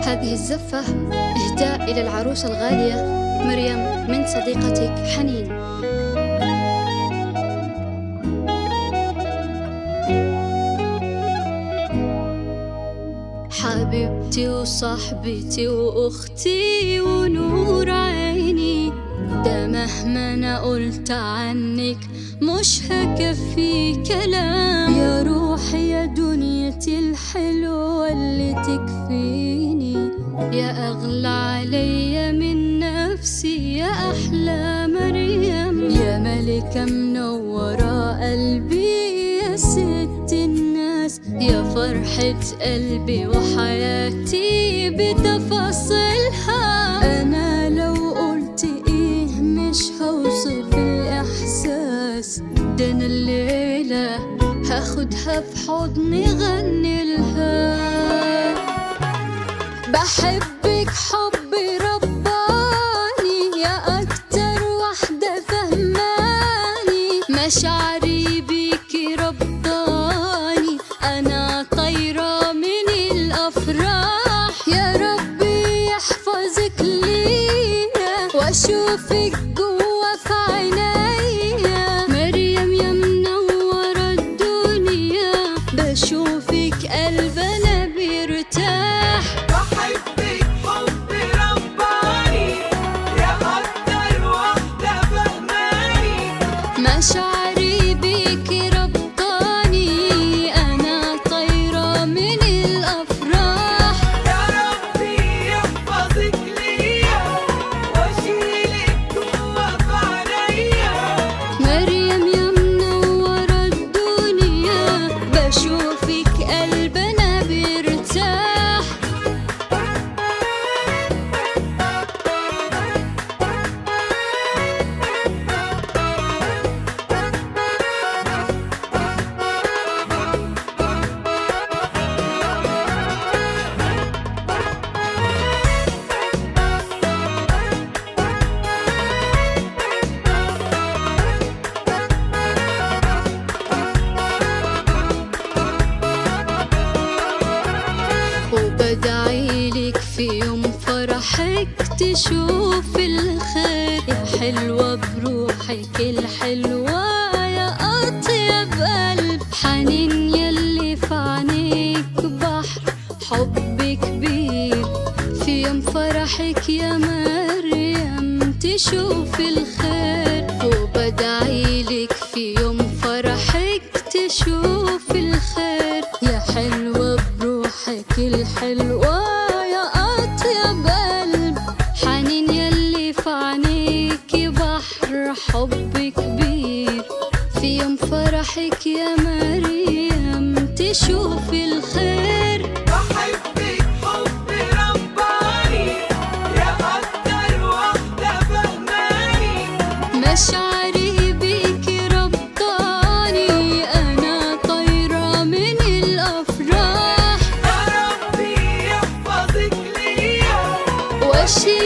هذه الزفة إهداء إلى العروسة الغالية مريم من صديقتك حنين حبيبتي وصاحبتي وأختي ونور عيني ده مهما أنا قلت عنك مش هكفي كلام يا روحي يا دنيتي الحلوة اللي تكفيني يا أغلى عليا من نفسي يا أحلى مريم يا ملكة منورة قلبي يا ست الناس يا فرحة قلبي وحياتي بتفاصيلها أنا لو قلت إيه مش هوصف الإحساس ده أنا الليلة هاخدها في حضني غني لها بحبك حب رباني يا أكتر واحدة فهماني مشاعري بيكي ربطاني أنا طايرة من الأفراح يا ربي يحفظك ليا وأشوفك جوا في عينيا مريم يا منورة الدنيا بشوفك قلبنا بيرتاح بحبك حب رباني يا أكتر واحدة فهماني مشاعري بيكي ربطاني أنا طايرة من الأفراح يا ربي يحفظك ليا واشيلك جوا في عينيا مريم يا منورة الدنيا بشوفك قلبنا بيرتاح وبدعيلك في يوم فرحك تشوف الخير يا حلوة بروحك الحلوة يا أطيب قلب حنين يلي في عينيك بحر حب كبير في يوم فرحك يا مريم تشوف الخير وبدعيلك في يوم فرحك تشوف الخير يا حلوة بروحك الحلوة يا أطيب قلب حنين يلي في عينيك بحر حب كبير في يوم فرحك يا مريم تشوف الخير بحبك حب رباني يا أكتر واحدة فهماني مشاعري بيكي ربطاني أنا طايرة من الأفراح يا ربي يحفظك ليا واشيل